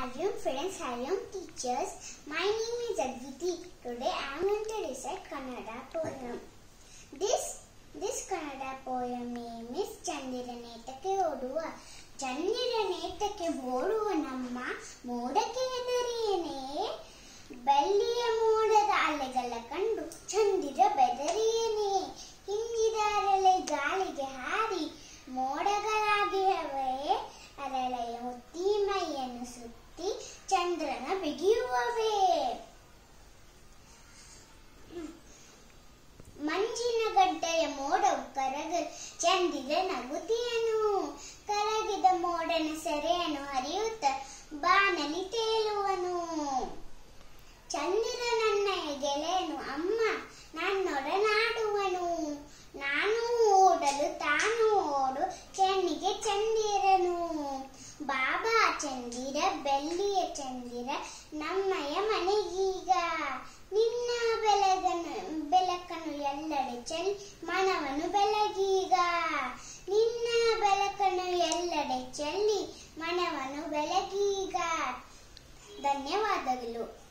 Harium friends, Harium teachers. My name is Aditi. Today I am going to recite Kannada poem. This this Kannada poem name is ಚಂದಿರನೇತಕ್ಕೆ ಓಡುವ ಚಂದಿರನೇತಕ್ಕೆ ಓಡುವ ನಮ್ಮ ಮೋಡಕ್ಕೆ ಹೆದರಿಯೇನೆ ಬೆಳ್ಳಿಯ ಮೋಡದ ಅಲೆಗಳ ಕಂಡು ಚಂದಿರ ಬೆದರಿಯೇನೆ ಹಿಂದಿದಾರಲೆ ಗಾಳಿಗೆ ಹಾರಿ ಮೋಡಗಳಾಗಿವೆ ಅರಳೆಯ ಮುತ್ತಿ ಮೈಯನ್ನು ಸುತ್ತಿ ಚಂದ್ರನ ಬಿಗಿಯುವವೇ ಮಂಜಿನ ಗಡ್ಡೆಯ ಮೋಡವು ಕರಗಲು ಚಂದಿರ ನಗುತಿಯನು ಕರಗಿದ ಮೋಡನ ಸೆರೆಯನ್ನು ಹರಿಯುತ್ತ ಬಾನಲಿ ತೇಲುವನು ಚಂದಿರ ನನ್ನಯ ಗೆಳೆಯನು ಅಮ್ಮ ನನ್ನೊಡನಾಡುವನು ನಾನು ಓಡಲು ತಾನು ಓಡು ಚೆನ್ನಿಗೆ ಚಂದಿರನು ಬಾಬಾ ಚಂದಿರ ಬೆಳ್ಳಿಯ ಚಂದಿರ ನಮ್ಮಯ ಮನೆಗೀಗ ನಿನ್ನ ಬೆಳಗನು ಬೆಳಕನ್ನು ಎಲ್ಲೆಡೆ ಚೆಲ್ಲಿ ಮನವನ್ನು ಬೆಳಗೀಗ ನಿನ್ನ ಬೆಳಕನ್ನು ಎಲ್ಲೆಡೆ ಚೆಲ್ಲಿ ಮನವನ್ನು ಬೆಳಗೀಗ ಧನ್ಯವಾದಗಳು